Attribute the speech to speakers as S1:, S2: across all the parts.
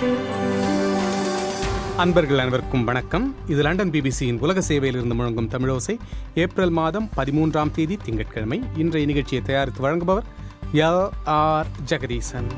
S1: அன்பர்கள் அனைவருக்கும் வணக்கம் இது லண்டன் பிபிசியின் உலக சேவையிலிருந்து முழங்கும் தமிழோசை ஏப்ரல் மாதம் பதிமூன்றாம் தேதி திங்கட்கிழமை இன்றைய நிகழ்ச்சியை தயாரித்து வழங்குபவர் எல் ஆர் ஜெகதீசன்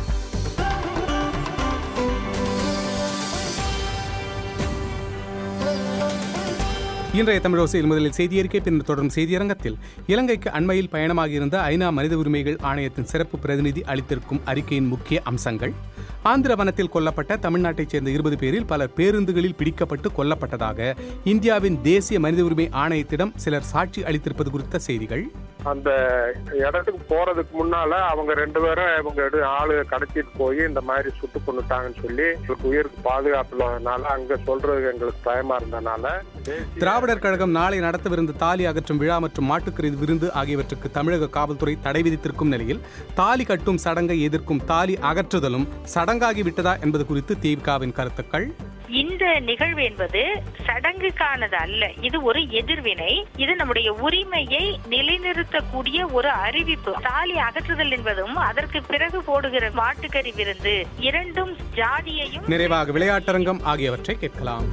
S1: இன்றைய தமிழோசையில் முதலில் செய்தியறிக்கை பின்னர் தொடரும் செய்தியரங்கத்தில் இலங்கைக்கு அண்மையில் பயணமாகியிருந்த ஐநா மனித உரிமைகள் ஆணையத்தின் சிறப்பு பிரதிநிதி அளித்திருக்கும் அறிக்கையின் முக்கிய அம்சங்கள் ஆந்திர வனத்தில் கொல்லப்பட்ட தமிழ்நாட்டைச் சேர்ந்த இருபது பேரில் பலர் பேருந்துகளில் பிடிக்கப்பட்டு கொல்லப்பட்டதாக இந்தியாவின் தேசிய மனித உரிமை ஆணையத்திடம் சிலர் சாட்சி அளித்திருப்பது குறித்த செய்திகள்
S2: அந்த இடத்துக்கு போறதுக்கு முன்னால அவங்க ரெண்டு பேரும் இவங்க எடு- ஆளு கடத்திட்டு போய் இந்த மாதிரி சுட்டு கொண்டுட்டாங்கன்னு சொல்லி எங்களுக்கு உயிருக்கு பாதுகாப்பு இல்லாதனால அங்க சொல்றது எங்களுக்கு பயமா இருந்தனால தேசிய-
S1: திராவிடர் கழகம் நாளை நடத்தவிருந்த தாலி அகற்றும் விழா மற்றும் மாட்டுக்கறி விருந்து ஆகியவற்றுக்கு தமிழக காவல்துறை தடை விதித்திருக்கும் நிலையில் தாலி கட்டும் சடங்கை எதிர்க்கும் தாலி அகற்றுதலும் சடங்காகி விட்டதா என்பது குறித்து திமுகவின் கருத்துக்கள்
S3: இந்த நிகழ்வு என்பது சடங்குக்கானது அல்ல இது ஒரு எதிர்வினை இது நம்முடைய உரிமையை நிலைநிறுத்தக்கூடிய ஒரு அறிவிப்பு தாலி அகற்றுதல் என்பதும் அதற்கு பிறகு போடுகிற மாட்டுக்கறி விருந்து இரண்டும் ஜாதியையும்
S1: நிறைவாக விளையாட்டரங்கம் ஆகியவற்றை கேட்கலாம்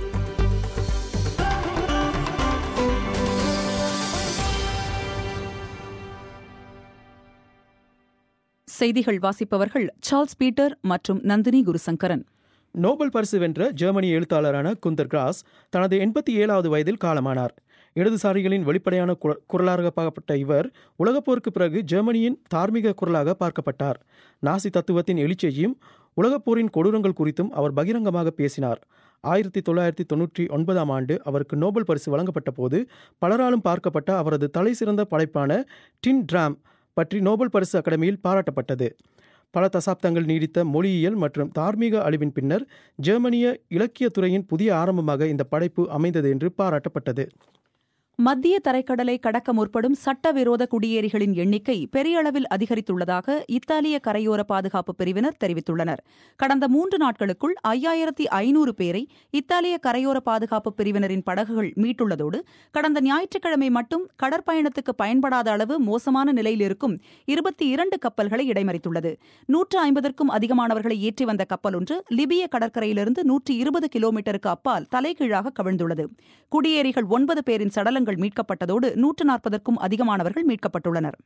S4: செய்திகள் வாசிப்பவர்கள் சார்ல்ஸ் பீட்டர் மற்றும் நந்தினி குருசங்கரன்
S5: நோபல் பரிசு வென்ற ஜெர்மனி எழுத்தாளரான குந்தர் கிராஸ் தனது எண்பத்தி ஏழாவது வயதில் காலமானார் இடதுசாரிகளின் வெளிப்படையான குர- குரலாக பார்க்கப்பட்ட இவர் உலகப் போருக்கு பிறகு ஜெர்மனியின் தார்மீக குரலாக பார்க்கப்பட்டார் நாசி தத்துவத்தின் எழுச்சியையும் உலகப் போரின் கொடூரங்கள் குறித்தும் அவர் பகிரங்கமாக பேசினார் ஆயிரத்தி தொள்ளாயிரத்தி தொண்ணூற்றி ஒன்பதாம் ஆண்டு அவருக்கு நோபல் பரிசு வழங்கப்பட்ட போது பலராலும் பார்க்கப்பட்ட அவரது தலை சிறந்த படைப்பான டின் டிராம் பற்றி நோபல் பரிசு அகாடமியில் பாராட்டப்பட்டது பல தசாப்தங்கள் நீடித்த மொழியியல் மற்றும் தார்மீக அழிவின் பின்னர் ஜெர்மனிய இலக்கியத் துறையின் புதிய ஆரம்பமாக இந்த படைப்பு அமைந்தது என்று பாராட்டப்பட்டது
S4: மத்திய தரைக்கடலை கடக்க முற்படும் சட்டவிரோத குடியேறிகளின் எண்ணிக்கை பெரிய அளவில் அதிகரித்துள்ளதாக இத்தாலிய கரையோர பாதுகாப்பு பிரிவினர் தெரிவித்துள்ளனர் கடந்த மூன்று நாட்களுக்குள் ஐயாயிரத்தி ஐநூறு பேரை இத்தாலிய கரையோர பாதுகாப்பு பிரிவினரின் படகுகள் மீட்டுள்ளதோடு கடந்த ஞாயிற்றுக்கிழமை மட்டும் கடற்பயணத்துக்கு பயன்படாத அளவு மோசமான நிலையில் இருக்கும் இருபத்தி இரண்டு கப்பல்களை இடைமறித்துள்ளது நூற்று ஐம்பதற்கும் அதிகமானவர்களை ஏற்றி வந்த கப்பல் ஒன்று லிபிய கடற்கரையிலிருந்து நூற்றி இருபது கிலோமீட்டருக்கு அப்பால் தலைகீழாக கவிழ்ந்துள்ளது குடியேறிகள் ஒன்பது பேரின் சடலங்கள் மீட்கப்பட்டதோடு நூற்று நாற்பதற்கும் அதிகமானவர்கள் மீட்கப்பட்டுள்ளனர்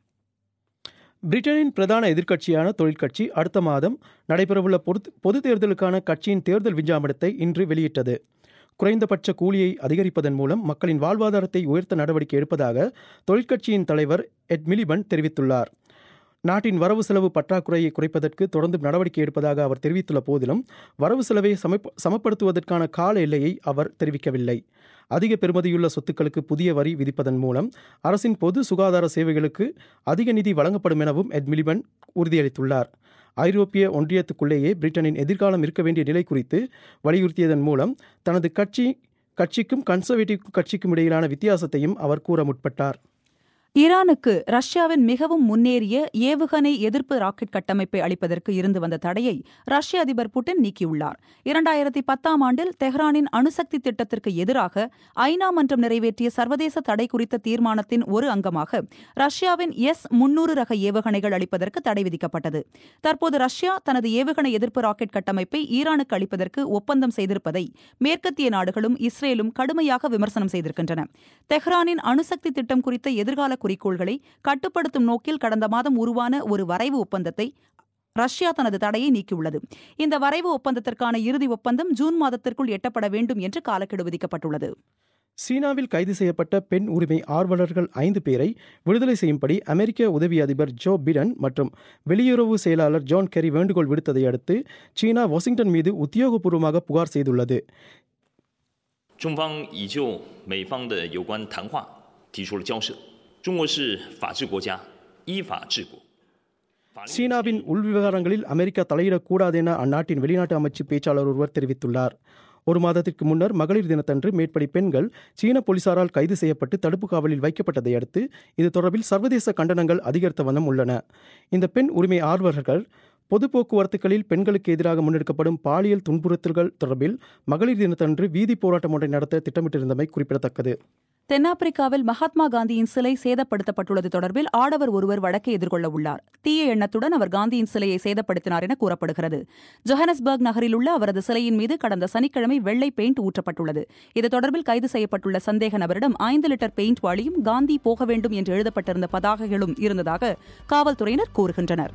S5: பிரிட்டனின் பிரதான எதிர்க்கட்சியான தொழிற்கட்சி அடுத்த மாதம் நடைபெறவுள்ள பொது பொதுத் தேர்தலுக்கான கட்சியின் தேர்தல் விஞ்ஞாபனத்தை இன்று வெளியிட்டது குறைந்தபட்ச கூலியை அதிகரிப்பதன் மூலம் மக்களின் வாழ்வாதாரத்தை உயர்த்த நடவடிக்கை எடுப்பதாக தொழிற்கட்சியின் தலைவர் எட் மிலிபன் தெரிவித்துள்ளார் நாட்டின் வரவு செலவு பற்றாக்குறையை குறைப்பதற்கு தொடர்ந்து நடவடிக்கை எடுப்பதாக அவர் தெரிவித்துள்ள போதிலும் வரவு செலவை சமப் சமப்படுத்துவதற்கான கால எல்லையை அவர் தெரிவிக்கவில்லை அதிக பெறுமதியுள்ள சொத்துக்களுக்கு புதிய வரி விதிப்பதன் மூலம் அரசின் பொது சுகாதார சேவைகளுக்கு அதிக நிதி வழங்கப்படும் எனவும் எட் மிலிபன் உறுதியளித்துள்ளார் ஐரோப்பிய ஒன்றியத்துக்குள்ளேயே பிரிட்டனின் எதிர்காலம் இருக்க வேண்டிய நிலை குறித்து வலியுறுத்தியதன் மூலம் தனது கட்சி கட்சிக்கும் கன்சர்வேட்டிவ் கட்சிக்கும் இடையிலான வித்தியாசத்தையும் அவர் கூற முற்பட்டார்
S4: ஈரானுக்கு ரஷ்யாவின் மிகவும் முன்னேறிய ஏவுகணை எதிர்ப்பு ராக்கெட் கட்டமைப்பை அளிப்பதற்கு இருந்து வந்த தடையை ரஷ்ய அதிபர் புட்டின் நீக்கியுள்ளார் இரண்டாயிரத்தி பத்தாம் ஆண்டில் தெஹ்ரானின் அணுசக்தி திட்டத்திற்கு எதிராக ஐநா மன்றம் நிறைவேற்றிய சர்வதேச தடை குறித்த தீர்மானத்தின் ஒரு அங்கமாக ரஷ்யாவின் எஸ் முன்னூறு ரக ஏவுகணைகள் அளிப்பதற்கு தடை விதிக்கப்பட்டது தற்போது ரஷ்யா தனது ஏவுகணை எதிர்ப்பு ராக்கெட் கட்டமைப்பை ஈரானுக்கு அளிப்பதற்கு ஒப்பந்தம் செய்திருப்பதை மேற்கத்திய நாடுகளும் இஸ்ரேலும் கடுமையாக விமர்சனம் செய்திருக்கின்றன தெஹ்ரானின் அணுசக்தி திட்டம் குறித்த எதிர்கால குறிக்கோள்களை கட்டுப்படுத்தும் நோக்கில் கடந்த மாதம் உருவான ஒரு வரைவு ஒப்பந்தத்தை ரஷ்யா தனது தடையை நீக்கியுள்ளது இந்த வரைவு ஒப்பந்தத்திற்கான இறுதி ஒப்பந்தம் ஜூன் மாதத்திற்குள் எட்டப்பட வேண்டும் என்று காலக்கெடு விதிக்கப்பட்டுள்ளது
S5: சீனாவில் கைது செய்யப்பட்ட பெண் உரிமை ஆர்வலர்கள் ஐந்து பேரை விடுதலை செய்யும்படி அமெரிக்க உதவி அதிபர் ஜோ பிடன் மற்றும் வெளியுறவு செயலாளர் ஜான் கெரி வேண்டுகோள் விடுத்ததை அடுத்து சீனா வாஷிங்டன் மீது உத்தியோகபூர்வமாக புகார் செய்துள்ளது
S6: 中方已就美方的有关谈话提出了交涉。中国是法治国家，依法治国。法律
S5: சீனாவின் உள்விவகாரங்களில் அமெரிக்கா தலையிடக்கூடாது என அந்நாட்டின் வெளிநாட்டு அமைச்சு பேச்சாளர் ஒருவர் தெரிவித்துள்ளார் ஒரு மாதத்திற்கு முன்னர் மகளிர் தினத்தன்று மேற்படி பெண்கள் சீன போலீசாரால் கைது செய்யப்பட்டு தடுப்பு காவலில் வைக்கப்பட்டதை அடுத்து இது தொடர்பில் சர்வதேச கண்டனங்கள் அதிகரித்த வண்ணம் உள்ளன இந்த பெண் உரிமை ஆர்வலர்கள் பொது போக்குவரத்துகளில் பெண்களுக்கு எதிராக முன்னெடுக்கப்படும் பாலியல் துன்புறுத்தல்கள் தொடர்பில் மகளிர் தினத்தன்று வீதி போராட்டம் ஒன்றை நடத்த திட்டமிட்டிருந்தமை குறிப்பிடத்தக்கது
S4: தென்னாப்பிரிக்காவில் மகாத்மா காந்தியின் சிலை சேதப்படுத்தப்பட்டுள்ளது தொடர்பில் ஆடவர் ஒருவர் வழக்கை எதிர்கொள்ள உள்ளார் தீய எண்ணத்துடன் அவர் காந்தியின் சிலையை சேதப்படுத்தினார் என கூறப்படுகிறது ஜொஹானஸ்பர்க் நகரில் உள்ள அவரது சிலையின் மீது கடந்த சனிக்கிழமை வெள்ளை பெயிண்ட் ஊற்றப்பட்டுள்ளது இது தொடர்பில் கைது செய்யப்பட்டுள்ள சந்தேக நபரிடம் ஐந்து லிட்டர் பெயிண்ட் வாளியும் காந்தி போக வேண்டும் என்று எழுதப்பட்டிருந்த பதாகைகளும் இருந்ததாக காவல்துறையினர் கூறுகின்றனர்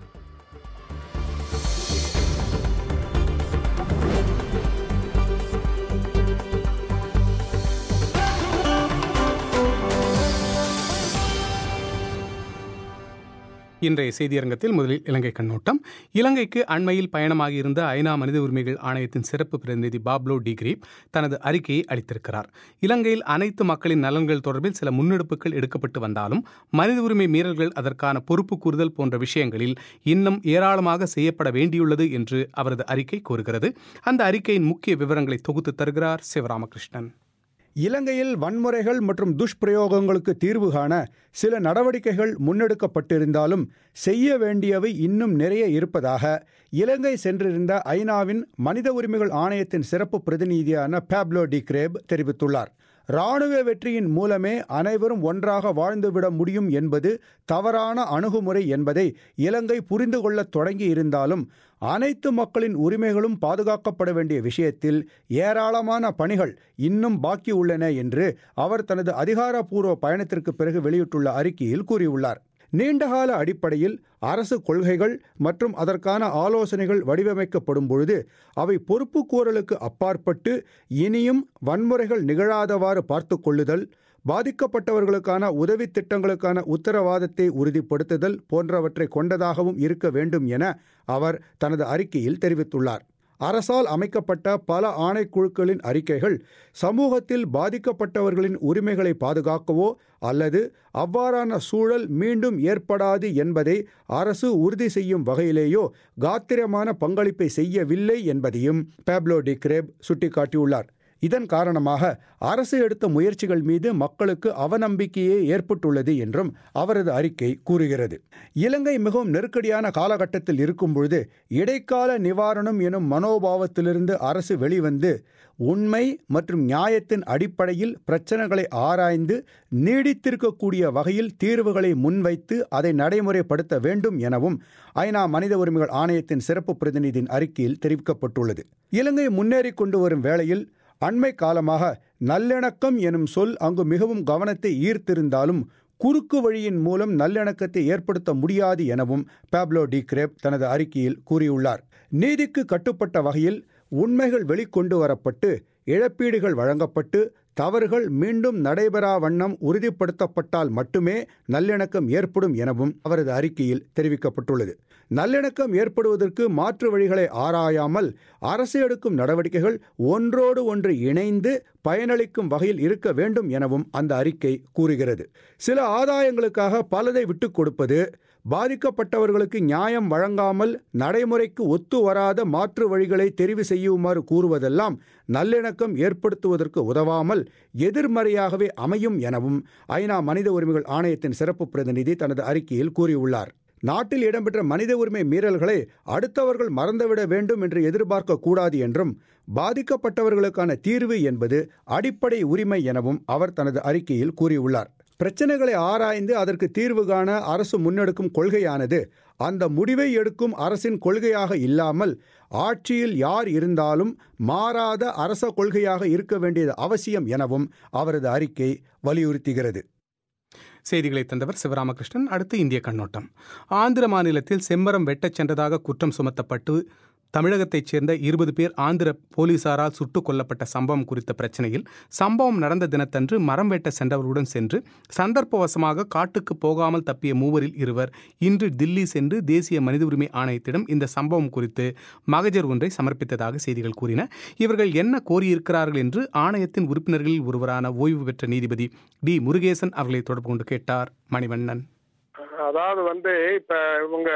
S1: இன்றைய செய்தியரங்கத்தில் முதலில் இலங்கை கண்ணோட்டம் இலங்கைக்கு அண்மையில் பயணமாகியிருந்த ஐநா மனித உரிமைகள் ஆணையத்தின் சிறப்பு பிரதிநிதி பாப்லோ டிகிரீப் தனது அறிக்கையை அளித்திருக்கிறார் இலங்கையில் அனைத்து மக்களின் நலன்கள் தொடர்பில் சில முன்னெடுப்புகள் எடுக்கப்பட்டு வந்தாலும் மனித உரிமை மீறல்கள் அதற்கான பொறுப்பு கூறுதல் போன்ற விஷயங்களில் இன்னும் ஏராளமாக செய்யப்பட வேண்டியுள்ளது என்று அவரது அறிக்கை கூறுகிறது அந்த அறிக்கையின் முக்கிய விவரங்களை தொகுத்து தருகிறார் சிவராமகிருஷ்ணன்
S7: இலங்கையில் வன்முறைகள் மற்றும் துஷ்பிரயோகங்களுக்கு தீர்வு காண சில நடவடிக்கைகள் முன்னெடுக்கப்பட்டிருந்தாலும் செய்ய வேண்டியவை இன்னும் நிறைய இருப்பதாக இலங்கை சென்றிருந்த ஐநாவின் மனித உரிமைகள் ஆணையத்தின் சிறப்பு பிரதிநிதியான பேப்லோ டி கிரேப் தெரிவித்துள்ளார் இராணுவ வெற்றியின் மூலமே அனைவரும் ஒன்றாக வாழ்ந்துவிட முடியும் என்பது தவறான அணுகுமுறை என்பதை இலங்கை புரிந்து கொள்ளத் தொடங்கி இருந்தாலும் அனைத்து மக்களின் உரிமைகளும் பாதுகாக்கப்பட வேண்டிய விஷயத்தில் ஏராளமான பணிகள் இன்னும் பாக்கி உள்ளன என்று அவர் தனது அதிகாரப்பூர்வ பயணத்திற்கு பிறகு வெளியிட்டுள்ள அறிக்கையில் கூறியுள்ளார் நீண்டகால அடிப்படையில் அரசு கொள்கைகள் மற்றும் அதற்கான ஆலோசனைகள் வடிவமைக்கப்படும் பொழுது அவை பொறுப்பு கூறலுக்கு அப்பாற்பட்டு இனியும் வன்முறைகள் நிகழாதவாறு பார்த்து கொள்ளுதல் பாதிக்கப்பட்டவர்களுக்கான உதவி திட்டங்களுக்கான உத்தரவாதத்தை உறுதிப்படுத்துதல் போன்றவற்றை கொண்டதாகவும் இருக்க வேண்டும் என அவர் தனது அறிக்கையில் தெரிவித்துள்ளார் அரசால் அமைக்கப்பட்ட பல ஆணைக்குழுக்களின் அறிக்கைகள் சமூகத்தில் பாதிக்கப்பட்டவர்களின் உரிமைகளை பாதுகாக்கவோ அல்லது அவ்வாறான சூழல் மீண்டும் ஏற்படாது என்பதை அரசு உறுதி செய்யும் வகையிலேயோ காத்திரமான பங்களிப்பை செய்யவில்லை என்பதையும் பேப்லோ டி கிரேப் சுட்டிக்காட்டியுள்ளார் இதன் காரணமாக அரசு எடுத்த முயற்சிகள் மீது மக்களுக்கு அவநம்பிக்கையே ஏற்பட்டுள்ளது என்றும் அவரது அறிக்கை கூறுகிறது இலங்கை மிகவும் நெருக்கடியான காலகட்டத்தில் இருக்கும் பொழுது இடைக்கால நிவாரணம் எனும் மனோபாவத்திலிருந்து அரசு வெளிவந்து உண்மை மற்றும் நியாயத்தின் அடிப்படையில் பிரச்சனைகளை ஆராய்ந்து நீடித்திருக்கக்கூடிய வகையில் தீர்வுகளை முன்வைத்து அதை நடைமுறைப்படுத்த வேண்டும் எனவும் ஐநா மனித உரிமைகள் ஆணையத்தின் சிறப்பு பிரதிநிதியின் அறிக்கையில் தெரிவிக்கப்பட்டுள்ளது இலங்கை முன்னேறி கொண்டு வரும் வேளையில் அண்மை காலமாக நல்லிணக்கம் எனும் சொல் அங்கு மிகவும் கவனத்தை ஈர்த்திருந்தாலும் குறுக்கு வழியின் மூலம் நல்லிணக்கத்தை ஏற்படுத்த முடியாது எனவும் பேப்லோ டி கிரேப் தனது அறிக்கையில் கூறியுள்ளார் நீதிக்கு கட்டுப்பட்ட வகையில் உண்மைகள் வெளிக்கொண்டு வரப்பட்டு இழப்பீடுகள் வழங்கப்பட்டு தவறுகள் மீண்டும் நடைபெறா வண்ணம் உறுதிப்படுத்தப்பட்டால் மட்டுமே நல்லிணக்கம் ஏற்படும் எனவும் அவரது அறிக்கையில் தெரிவிக்கப்பட்டுள்ளது நல்லிணக்கம் ஏற்படுவதற்கு மாற்று வழிகளை ஆராயாமல் அரசு எடுக்கும் நடவடிக்கைகள் ஒன்றோடு ஒன்று இணைந்து பயனளிக்கும் வகையில் இருக்க வேண்டும் எனவும் அந்த அறிக்கை கூறுகிறது சில ஆதாயங்களுக்காக பலதை விட்டுக் கொடுப்பது பாதிக்கப்பட்டவர்களுக்கு நியாயம் வழங்காமல் நடைமுறைக்கு ஒத்து வராத மாற்று வழிகளை தெரிவு செய்யுமாறு கூறுவதெல்லாம் நல்லிணக்கம் ஏற்படுத்துவதற்கு உதவாமல் எதிர்மறையாகவே அமையும் எனவும் ஐநா மனித உரிமைகள் ஆணையத்தின் சிறப்பு பிரதிநிதி தனது அறிக்கையில் கூறியுள்ளார் நாட்டில் இடம்பெற்ற மனித உரிமை மீறல்களை அடுத்தவர்கள் மறந்துவிட வேண்டும் என்று எதிர்பார்க்க கூடாது என்றும் பாதிக்கப்பட்டவர்களுக்கான தீர்வு என்பது அடிப்படை உரிமை எனவும் அவர் தனது அறிக்கையில் கூறியுள்ளார் பிரச்சனைகளை ஆராய்ந்து அதற்கு தீர்வு காண அரசு முன்னெடுக்கும் கொள்கையானது அந்த முடிவை எடுக்கும் அரசின் கொள்கையாக இல்லாமல் ஆட்சியில் யார் இருந்தாலும் மாறாத அரச கொள்கையாக இருக்க வேண்டியது அவசியம் எனவும் அவரது அறிக்கை வலியுறுத்துகிறது
S1: செய்திகளை தந்தவர் சிவராமகிருஷ்ணன் அடுத்து இந்திய கண்ணோட்டம் ஆந்திர மாநிலத்தில் செம்மரம் வெட்டச் சென்றதாக குற்றம் சுமத்தப்பட்டு தமிழகத்தைச் சேர்ந்த இருபது பேர் ஆந்திர போலீசாரால் சுட்டுக் கொல்லப்பட்ட சம்பவம் குறித்த பிரச்சனையில் சம்பவம் நடந்த தினத்தன்று மரம் வெட்ட சென்றவர்களுடன் சென்று சந்தர்ப்பவசமாக காட்டுக்கு போகாமல் தப்பிய மூவரில் இருவர் இன்று தில்லி சென்று தேசிய மனித உரிமை ஆணையத்திடம் இந்த சம்பவம் குறித்து மகஜர் ஒன்றை சமர்ப்பித்ததாக செய்திகள் கூறின இவர்கள் என்ன கோரியிருக்கிறார்கள் என்று ஆணையத்தின் உறுப்பினர்களில் ஒருவரான ஓய்வு பெற்ற நீதிபதி டி முருகேசன் அவர்களை தொடர்பு கொண்டு கேட்டார் மணிவண்ணன்
S2: அதாவது வந்து இப்ப இவங்க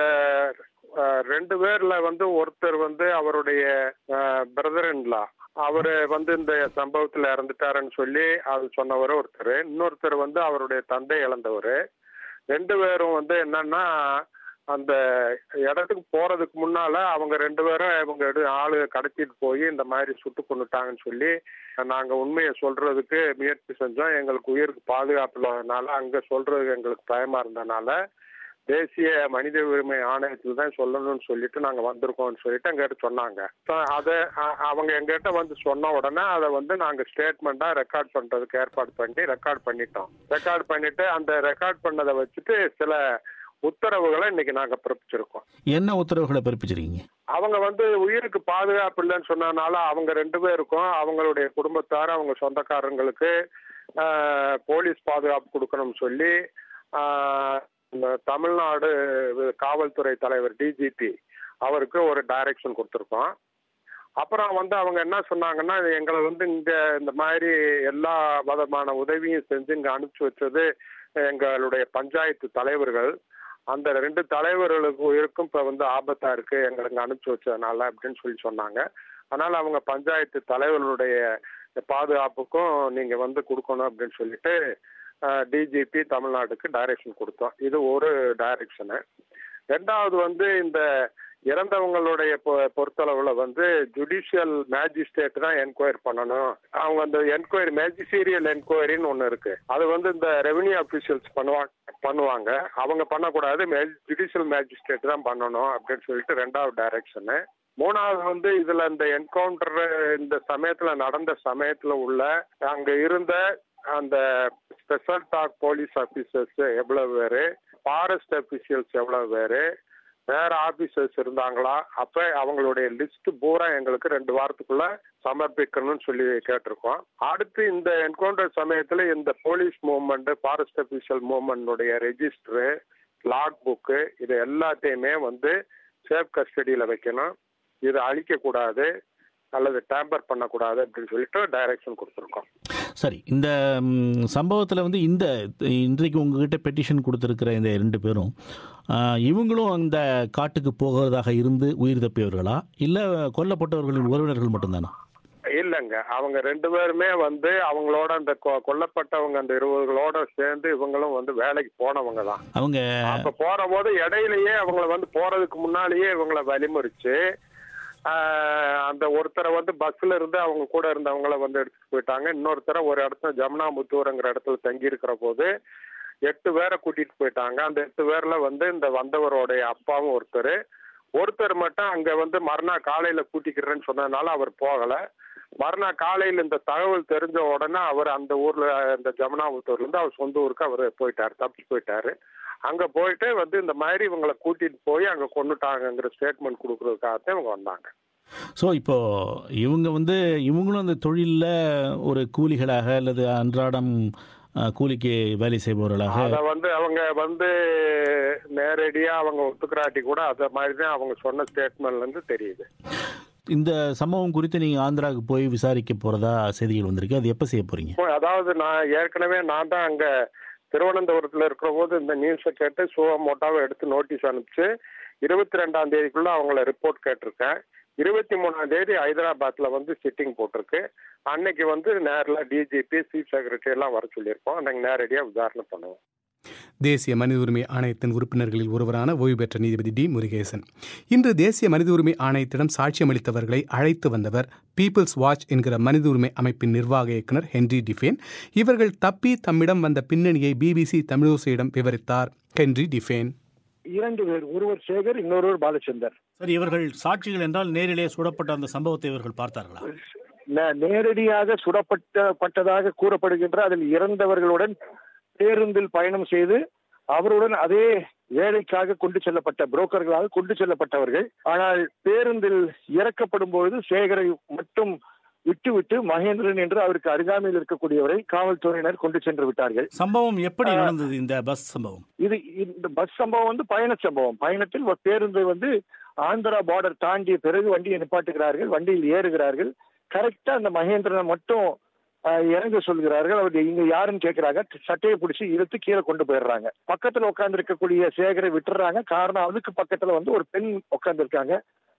S2: அஹ், ரெண்டு பேர்ல வந்து ஒருத்தர் வந்து அவருடைய பிரதர் இன்லா அவரு வந்து இந்த சம்பவத்துல இறந்துட்டாருன்னு சொல்லி அது சொன்னவர் ஒருத்தர் இன்னொருத்தர் வந்து அவருடைய தந்தை இழந்தவர் ரெண்டு பேரும் வந்து என்னன்னா அந்த இடத்துக்கு போறதுக்கு முன்னால அவங்க ரெண்டு பேரும் இவங்க எடு- ஆளு கடத்திட்டு போய் இந்த மாதிரி சுட்டு கொண்டுட்டாங்கன்னு சொல்லி நாங்க உண்மையை சொல்றதுக்கு முயற்சி செஞ்சோம் எங்களுக்கு உயிருக்கு பாதுகாப்பு இல்லாதனால அங்க சொல்றதுக்கு எங்களுக்கு பயமா இருந்தனால தேசிய மனித உரிமை ஆணையத்தில் தான் சொல்லணும்னு சொல்லிட்டு நாங்க வந்திருக்கோம்னு சொல்லிட்டு எங்கிட்ட சொன்னாங்க So, அதை அ- அவங்க எங்கிட்ட வந்து சொன்ன உடனே அதை வந்து நாங்க ஸ்டேட்மெண்டா ரெக்கார்ட் பண்றதுக்கு ஏற்பாடு பண்ணி ரெக்கார்ட் பண்ணிட்டோம் ரெக்கார்ட் பண்ணிட்டு அந்த ரெக்கார்ட் பண்ணதை வச்சுட்டு சில உத்தரவுகளை இன்னைக்கு நாங்க பிறப்பிச்சிருக்கோம்
S8: என்ன உத்தரவுகளை பிறப்பிச்சிருக்கீங்க
S2: அவங்க வந்து உயிருக்கு பாதுகாப்பு இல்லைன்னு சொன்னதுனால அவங்க ரெண்டு பேருக்கும் அவங்களுடைய குடும்பத்தார் அவங்க சொந்தக்காரங்களுக்கு ஆஹ், போலீஸ் பாதுகாப்பு கொடுக்கணும்னு சொல்லி ஆஹ், இந்த தமிழ்நாடு காவல்துறை தலைவர் டிஜிபி அவருக்கு ஒரு டைரக்ஷன் கொடுத்துருக்கோம் அப்புறம் வந்து அவங்க என்ன சொன்னாங்கன்னா எங்களை வந்து இங்க இந்த மாதிரி எல்லா விதமான உதவியும் செஞ்சு இங்க அனுப்பிச்சு வச்சது எங்களுடைய பஞ்சாயத்து தலைவர்கள் அந்த ரெண்டு தலைவர்களுக்கு உயிருக்கும் இப்ப வந்து ஆபத்தா இருக்கு எங்களுக்கு அனுப்பிச்சு வச்சதுனால அப்படின்னு சொல்லி சொன்னாங்க அதனால அவங்க பஞ்சாயத்து தலைவர்களுடைய பாதுகாப்புக்கும் நீங்க வந்து கொடுக்கணும் அப்படின்னு சொல்லிட்டு டிஜிபி தமிழ்நாட்டுக்கு டைரக்ஷன் கொடுத்தோம் இது ஒரு டைரக்ஷனு ரெண்டாவது வந்து இந்த இறந்தவங்களுடைய பொ- பொறுத்தளவுல வந்து ஜுடிஷியல் மேஜிஸ்ட்ரேட் தான் என்கொயரி பண்ணணும் அவங்க அந்த என்கொயரி மேஜிஸ்டீரியல் என்கொயரின்னு ஒன்று இருக்கு அது வந்து இந்த ரெவென்யூ அபிஷியல்ஸ் பண்ணுவாங்க பண்ணுவாங்க அவங்க பண்ணக்கூடாது ஜுடிஷியல் மேஜிஸ்ட்ரேட் தான் பண்ணணும் அப்படின்னு சொல்லிட்டு ரெண்டாவது டைரக்ஷனு மூணாவது வந்து இதுல இந்த என்கவுண்டர் இந்த சமயத்துல நடந்த சமயத்துல உள்ள அங்க இருந்த அந்த ஸ்பெஷல் டாக் போலீஸ் ஆபீசர்ஸ் எவ்வளவு பேரு ஃபாரஸ்ட் அபிஷியல்ஸ் எவ்வளவு பேரு வேற ஆபீசர்ஸ் இருந்தாங்களா அப்ப அவங்களுடைய லிஸ்ட் பூரா எங்களுக்கு ரெண்டு வாரத்துக்குள்ள சமர்ப்பிக்கணும்னு சொல்லி கேட்டிருக்கோம் அடுத்து இந்த என்கவுண்டர் சமயத்துல இந்த போலீஸ் மூவ்மெண்ட் ஃபாரஸ்ட் அபிஷியல் மூவ்மெண்ட்டுடைய ரெஜிஸ்டரு லாக் புக்கு இது எல்லாத்தையுமே வந்து சேஃப் கஸ்டடியில வைக்கணும் இதை அழிக்க கூடாது அல்லது டேம்பர் பண்ணக்கூடாது அப்படின்னு சொல்லிட்டு டைரக்ஷன் கொடுத்துருக்கோம்
S8: சரி இந்த ம், சம்பவத்தில் வந்து இந்த இன்றைக்கு உங்ககிட்ட பெட்டிஷன் கொடுத்துருக்கிற இந்த ரெண்டு பேரும் ஆ, இவங்களும் அந்த காட்டுக்கு போகிறதாக இருந்து உயிர் தப்பியவர்களா இல்லை கொல்லப்பட்டவர்களின் உறவினர்கள் மட்டும்தானா
S2: இல்லைங்க அவங்க ரெண்டு பேருமே வந்து அவங்களோட அந்த கொ- கொல்லப்பட்டவங்க அந்த இருவர்களோட சேர்ந்து இவங்களும் வந்து வேலைக்கு போனவங்க தான்
S8: அவங்க
S2: அப்ப போற போது இடையிலேயே அவங்கள வந்து போறதுக்கு முன்னாலேயே இவங்கள வழிமுறிச்சு ஆஹ், அந்த ஒருத்தரை வந்து பஸ்ல இருந்து அவங்க கூட இருந்தவங்கள வந்து எடுத்துட்டு போயிட்டாங்க இன்னொருத்தரை ஒரு இடத்துல ஜமுனாமுத்தூருங்கிற இடத்துல தங்கி இருக்கிற போது எட்டு பேரை கூட்டிட்டு போயிட்டாங்க அந்த எட்டு பேர்ல வந்து இந்த வந்தவருடைய அப்பாவும் ஒருத்தர் ஒருத்தர் மட்டும் அங்க வந்து மறுநாள் காலையில கூட்டிக்கிறேன்னு சொன்னதுனால அவர் போகல மறுநாள் காலையில் இந்த தகவல் தெரிஞ்ச உடனே அவர் அந்த ஊர்ல இந்த ஜமுனாபுத்தூர்ல இருந்து அவர் சொந்த ஊருக்கு அவர் போயிட்டாரு தப்பிச்சு போயிட்டாரு அங்க போயிட்டு வந்து இந்த மாதிரி இவங்களை கூட்டிட்டு போய் அங்க கொண்டுட்டாங்கங்கிற ஸ்டேட்மெண்ட் கொடுக்கறதுக்காகத்தான் இவங்க வந்தாங்க
S8: ஸோ இப்போ இவங்க வந்து இவங்களும் அந்த தொழிலில் ஒரு கூலிகளாக அல்லது அன்றாடம் ஆ, கூலிக்கு வேலை செய்பவர்களாக
S2: அத வந்து அவங்க வந்து நேரடியா அவங்க ஒத்துக்கிறாட்டி கூட அத மாதிரி தான் அவங்க சொன்ன ஸ்டேட்மெண்ட்ல இருந்து தெரியுது
S8: இந்த சம்பவம் குறித்து நீங்கள் ஆந்திராவுக்கு போய் விசாரிக்க போகிறதா செய்திகள் வந்திருக்கு அது எப்போ செய்ய போகிறீங்க
S2: இப்போ அதாவது நான் ஏற்கனவே நான் தான் அங்க திருவனந்தபுரத்துல இருக்கிற போது இந்த நியூஸை கேட்டு சுவமோட்டாவை எடுத்து நோட்டீஸ் அனுப்பிச்சு இருபத்தி ரெண்டாம் தேதிக்குள்ள அவங்கள ரிப்போர்ட் கேட்டிருக்கேன் இருபத்தி மூணாம் தேதி ஹைதராபாத்ல வந்து சிட்டிங் போட்டிருக்கு அன்னைக்கு வந்து நேரில் டிஜிபி சீஃப் செக்ரட்டரி எல்லாம் வர சொல்லியிருக்கோம் அன்னைக்கு நேரடியாக விசாரணை பண்ணுவோம்
S1: தேசிய மனித உரிமை ஆணையத்தின் உறுப்பினர்களில் ஒருவரான ஓய்வு பெற்ற நீதிபதி டி முருகேசன் இன்று தேசிய மனித உரிமை ஆணையத்திடம் சாட்சியமளித்தவர்களை அழைத்து வந்தவர் பீப்புள்ஸ் வாட்ச் என்கிற மனித உரிமை அமைப்பின் நிர்வாக இயக்குனர் ஹென்றி டிஃபேன் இவர்கள் தப்பி தம்மிடம் வந்த பின்னணியை பிபிசி தமிழோசையிடம் விவரித்தார் ஹென்றி டிஃபேன்
S9: இரண்டு பேர் ஒருவர் சேகர் இன்னொருவர் பாலச்சந்தர்
S8: சரி இவர்கள் சாட்சிகள் என்றால் நேரிலே சுடப்பட்ட அந்த சம்பவத்தை இவர்கள் பார்த்தார்களா
S9: நே- நேரடியாக சுடப்பட்ட பட்டதாக கூறப்படுகின்ற அதில் இறந்தவர்களுடன் பேருந்தில் பயணம் செய்து அவருடன் அதே வேலைக்காக கொண்டு செல்லப்பட்ட புரோக்கர்களாக கொண்டு செல்லப்பட்டவர்கள் ஆனால் பேருந்தில் இறக்கப்படும் பொழுது சேகரை மட்டும் விட்டுவிட்டு மகேந்திரன் என்று அவருக்கு அருகாமையில் இருக்கக்கூடியவரை காவல்துறையினர் கொண்டு சென்று விட்டார்கள்
S8: சம்பவம் எப்படி நடந்தது இந்த பஸ் சம்பவம்
S9: இது இந்த பஸ் சம்பவம் வந்து பயண சம்பவம் பயணத்தில் ஒரு பேருந்து வந்து ஆந்திரா பார்டர் தாண்டிய பிறகு வண்டியை நிப்பாட்டுகிறார்கள் வண்டியில் ஏறுகிறார்கள் கரெக்டா அந்த மகேந்திரனை மட்டும் ஆஹ், இறங்க சொல்கிறார்கள் அவர் இங்க யாருன்னு கேட்கிறாங்க சட்டையை பிடிச்சி இழுத்து கீழே கொண்டு போயிடுறாங்க பக்கத்துல உட்கார்ந்து இருக்கக்கூடிய சேகரை விட்டுறாங்க காரணம் அதுக்கு பக்கத்துல வந்து ஒரு பெண் உட்கார்ந்து இருக்காங்க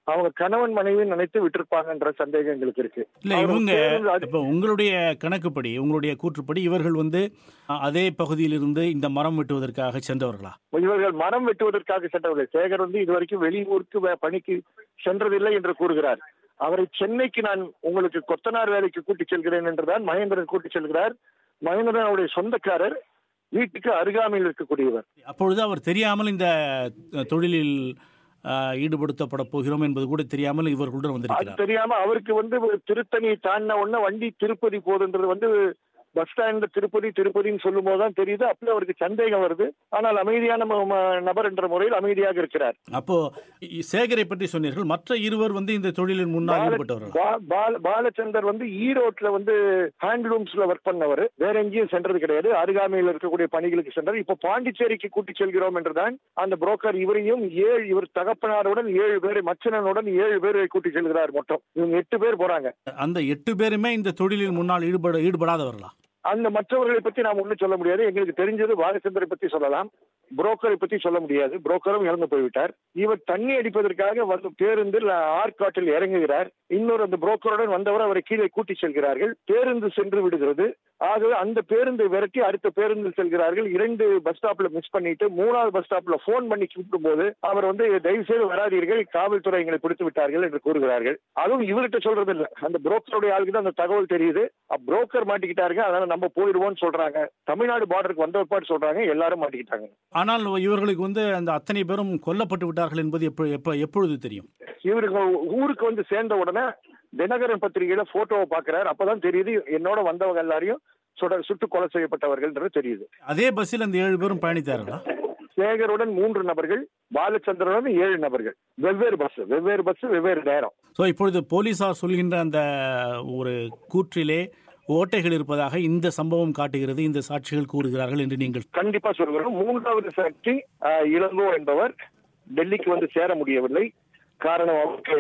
S9: அவங்க கணவன் மனைவி நினைத்து விட்டிருப்பாங்கன்ற சந்தேகம் எங்களுக்கு இருக்கு
S8: இல்ல
S9: அவர்
S8: இவங்க
S9: பேருந்து அது-
S8: இப்போ உங்களுடைய கணக்குப்படி உங்களுடைய கூற்றுப்படி இவர்கள் வந்து அ, அதே பகுதியிலிருந்து இந்த மரம் வெட்டுவதற்காக சென்றவர்களா
S9: இவர்கள் மரம் வெட்டுவதற்காக சென்றவர்கள் சேகர் வந்து இதுவரைக்கும் வெளியூருக்கு வே- பணிக்கு சென்றதில்லை என்று கூறுகிறார் அவரை சென்னைக்கு நான் உங்களுக்கு கொத்தனார் வேலைக்கு கூட்டிச் செல்கிறேன் என்றுதான் மகேந்திரன் கூட்டிச் செல்கிறார் மகேந்திரன் அவருடைய சொந்தக்காரர் வீட்டுக்கு அருகாமையில் இருக்கக்கூடியவர்
S8: அப்பொழுது அவர் தெரியாமல் இந்த அ, தொழிலில் அ, ஈடுபடுத்தப்பட போகிறோம் என்பது கூட தெரியாமல் இவர்களுடன்
S9: அது
S8: வந்திருக்கிறார்
S9: தெரியாம அவருக்கு வந்து ஒரு திருத்தணி தாண்டின உடனே வண்டி திருப்பதி போகுதுன்றது வந்து பஸ் ஸ்டாண்ட்ல திருப்பதி திருப்பதின்னு சொல்லும் போதுதான் தெரியுது அப்படி அவருக்கு சந்தேகம் வருது ஆனால் அமைதியான ம- ம- நபர் என்ற முறையில் அமைதியாக இருக்கிறார்
S8: அப்போ இ- சேகரை பற்றி சொன்னீர்கள் மற்ற இருவர் வந்து இந்த தொழிலில் முன்னால்
S9: பால-
S8: ஈடுபட்டவர்கள்
S9: பா- பால- பாலச்சந்தர் வந்து ஈரோட்ல வந்து ஹேண்ட்லூம்ஸ்ல ஒர்க் பண்ணவர் வேற எங்கேயும் சென்றது கிடையாது அருகாமையில் இருக்கக்கூடிய பணிகளுக்கு சென்றார் இப்ப பாண்டிச்சேரிக்கு கூட்டி செல்கிறோம் என்றுதான் அந்த புரோக்கர் இவரையும் ஏழு இவர் தகப்பனாருடன் ஏழு பேர் மச்சனனுடன் ஏழு பேரை கூட்டி செல்கிறார் மொத்தம் இவங்க எட்டு பேர் போறாங்க
S8: அந்த எட்டு பேருமே இந்த தொழிலில் முன்னால் ஈடுபட ஈடுபடாதவர்களா
S9: அந்த மற்றவர்களை பத்தி நாம் ஒன்றும் சொல்ல முடியாது எங்களுக்கு தெரிஞ்சது பாலச்சந்தரை பத்தி சொல்லலாம் புரோக்கரை பத்தி சொல்ல முடியாது புரோக்கரும் இறந்து போய்விட்டார் இவர் தண்ணி அடிப்பதற்காக வந்து பேருந்தில் ஆர்காட்டில் இறங்குகிறார் இன்னொரு அந்த புரோக்கருடன் வந்தவர் அவரை கீழே கூட்டி செல்கிறார்கள் பேருந்து சென்று விடுகிறது ஆகவே அந்த பேருந்தை விரட்டி அடுத்த பேருந்தில் செல்கிறார்கள் இரண்டு பஸ் ஸ்டாப்ல மிஸ் பண்ணிட்டு மூணாவது பஸ் ஸ்டாப்ல போன் பண்ணி கூப்பிடும் போது அவர் வந்து தயவு செய்து வராதீர்கள் காவல்துறை எங்களை பிடித்து விட்டார்கள் என்று கூறுகிறார்கள் அதுவும் இவர்கிட்ட சொல்றது இல்ல அந்த புரோக்கருடைய ஆளுக்கு தான் அந்த தகவல் தெரியுது புரோக்கர் மாட்டிக்கிட்டாருங்க அதனால நம்ம போயிடுவோம்னு சொல்றாங்க தமிழ்நாடு பார்டருக்கு வந்த ஒருபாடு சொல்றாங்க எல்லாரும் மாட்டிக்கிட்டாங்க
S8: ஆனால் இவர்களுக்கு வந்து அந்த அத்தனை பேரும் கொல்லப்பட்டு விட்டார்கள் என்பது எப்ப எப்ப எப்பொழுது தெரியும்
S9: இவருக்கு ஊருக்கு வந்து சேர்ந்த உடனே தினகரன் பத்திரிகையில போட்டோவை பாக்குறாரு அப்பதான் தெரியுது என்னோட வந்தவங்க எல்லாரையும் சுட சுட்டு கொலை செய்யப்பட்டவர்கள்ன்றது தெரியுது
S8: அதே பஸ்ஸில் அந்த ஏழு பேரும் பயணித்தார்களா
S9: சேகருடன் மூன்று நபர்கள் பாலச்சந்திரனுடன் ஏழு நபர்கள் வெவ்வேறு பஸ் வெவ்வேறு பஸ் வெவ்வேறு நேரம்
S8: ஸோ இப்பொழுது போலீசார் சொல்கின்ற அந்த ஒரு கூற்றிலே ஓட்டைகள் இருப்பதாக இந்த சம்பவம் காட்டுகிறது இந்த சாட்சிகள் கூறுகிறார்கள் என்று நீங்கள்
S9: கண்டிப்பா சொல்கிறோம் மூன்றாவது சாட்சி ஆஹ், இளங்கோ என்பவர் டெல்லிக்கு வந்து சேர முடியவில்லை காரணம் அவருக்கு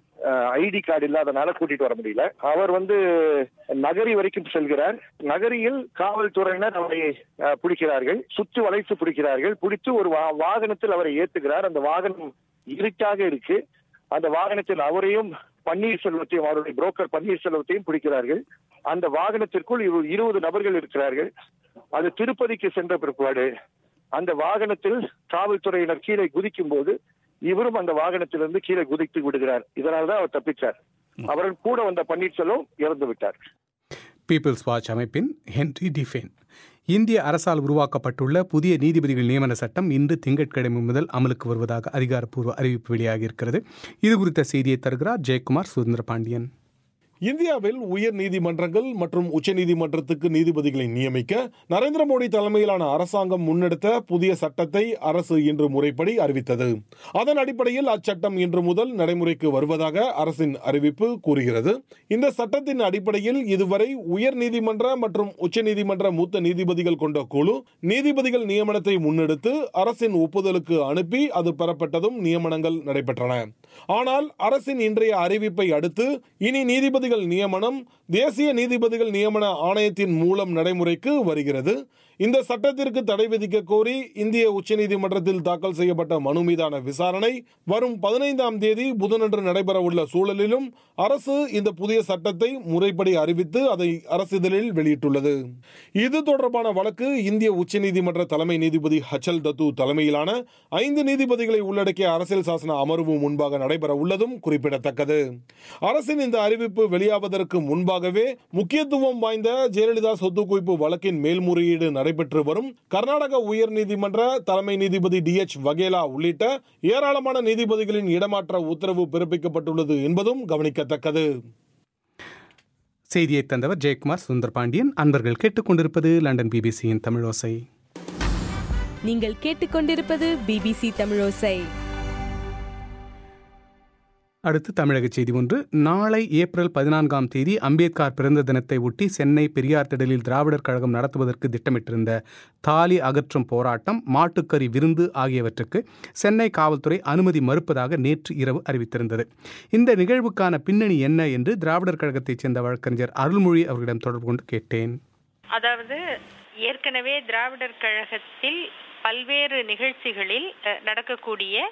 S9: ஐடி கார்டு இல்லாதனால கூட்டிட்டு வர முடியல அவர் வந்து நகரி வரைக்கும் செல்கிறார் நகரியில் காவல்துறையினர் அவரை ஆஹ், பிடிக்கிறார்கள் சுற்றி வளைத்து பிடிக்கிறார்கள் பிடித்து ஒரு வா- வாகனத்தில் அவரை ஏத்துகிறார் அந்த வாகனம் இருட்டாக இருக்கு அந்த வாகனத்தில் அவரையும் பன்னீர்செல்வத்தையும் அவருடைய புரோக்கர் பன்னீர்செல்வத்தையும் பிடிக்கிறார்கள் அந்த வாகனத்திற்குள் இரு- இருபது நபர்கள் இருக்கிறார்கள் அது திருப்பதிக்கு சென்ற பிற்பாடு அந்த வாகனத்தில் காவல்துறையினர் கீழே குதிக்கும் போது இவரும் அந்த வாகனத்திலிருந்து கீழே குதித்து விடுகிறார் இதனால்தான் அவர் தப்பிச்சார் அவர்கள் கூட வந்த பன்னீர்செல்வம் இறந்து விட்டார்
S1: பீப்பிள்ஸ் வாட்ச் அமைப்பின் ஹென்ரி டிஃபேன் இந்திய அரசால் உருவாக்கப்பட்டுள்ள புதிய நீதிபதிகள் நியமன சட்டம் இன்று திங்கட்கிழமை முதல் அமலுக்கு வருவதாக அதிகாரப்பூர்வ அறிவிப்பு வெளியாகியிருக்கிறது இது குறித்த செய்தியை தருகிறார் ஜெயக்குமார் சுதந்திர பாண்டியன்
S10: இந்தியாவில் உயர் நீதிமன்றங்கள் மற்றும் உச்சநீதிமன்றத்துக்கு நீதிபதிகளை நியமிக்க நரேந்திர மோடி தலைமையிலான அரசாங்கம் முன்னெடுத்த புதிய சட்டத்தை அரசு இன்று முறைப்படி அறிவித்தது அதன் அடிப்படையில் அச்சட்டம் இன்று முதல் நடைமுறைக்கு வருவதாக அரசின் அறிவிப்பு கூறுகிறது இந்த சட்டத்தின் அடிப்படையில் இதுவரை உயர் நீதிமன்ற மற்றும் உச்சநீதிமன்ற மூத்த நீதிபதிகள் கொண்ட குழு நீதிபதிகள் நியமனத்தை முன்னெடுத்து அரசின் ஒப்புதலுக்கு அனுப்பி அது பெறப்பட்டதும் நியமனங்கள் நடைபெற்றன ஆனால் அரசின் இன்றைய அறிவிப்பை அடுத்து இனி நீதிபதிகள் நியமனம் தேசிய நீதிபதிகள் நியமன ஆணையத்தின் மூலம் நடைமுறைக்கு வருகிறது இந்த சட்டத்திற்கு தடை விதிக்க கோரி இந்திய உச்சநீதிமன்றத்தில் தாக்கல் செய்யப்பட்ட மனு மீதான விசாரணை வரும் பதினைந்தாம் தேதி புதனன்று நடைபெறவுள்ள சூழலிலும் அரசு இந்த புதிய சட்டத்தை முறைப்படி அறிவித்து அதை அரசிதழில் வெளியிட்டுள்ளது இது தொடர்பான வழக்கு இந்திய உச்சநீதிமன்ற தலைமை நீதிபதி ஹச்சல் தத்து தலைமையிலான ஐந்து நீதிபதிகளை உள்ளடக்கிய அரசியல் சாசன அமர்வு முன்பாக நடைபெற உள்ளதும் குறிப்பிடத்தக்கது அரசின் இந்த அறிவிப்பு வெளியாவதற்கு முன்பாகவே முக்கியத்துவம் வாய்ந்த ஜெயலலிதா சொத்து குவிப்பு வழக்கின் மேல்முறையீடு நடைபெற்று வரும் கர்நாடக உயர்நீதிமன்ற தலைமை நீதிபதி டி எச் வகேலா உள்ளிட்ட ஏராளமான நீதிபதிகளின் இடமாற்ற உத்தரவு பிறப்பிக்கப்பட்டுள்ளது என்பதும் கவனிக்கத்தக்கது
S1: செய்தியை தந்தவர் ஜெயக்குமார் சுந்தர் பாண்டியன் அன்பர்கள் கேட்டுக்கொண்டிருப்பது லண்டன் பிபிசியின் தமிழோசை
S11: நீங்கள் கேட்டுக்கொண்டிருப்பது பிபிசி தமிழோசை
S1: அடுத்து தமிழக செய்தி ஒன்று நாளை ஏப்ரல் பதினான்காம் தேதி அம்பேத்கர் பிறந்த தினத்தை ஒட்டி சென்னை பெரியார் திடலில் திராவிடர் கழகம் நடத்துவதற்கு திட்டமிட்டிருந்த தாலி அகற்றும் போராட்டம் மாட்டுக்கறி விருந்து ஆகியவற்றுக்கு சென்னை காவல்துறை அனுமதி மறுப்பதாக நேற்று இரவு அறிவித்திருந்தது இந்த நிகழ்வுக்கான பின்னணி என்ன என்று திராவிடர் கழகத்தைச் சேர்ந்த வழக்கறிஞர் அருள்மொழி அவர்களிடம் தொடர்பு கொண்டு கேட்டேன்
S3: அதாவது ஏற்கனவே திராவிடர் கழகத்தில் பல்வேறு நிகழ்ச்சிகளில் அஹ், நடக்கக்கூடிய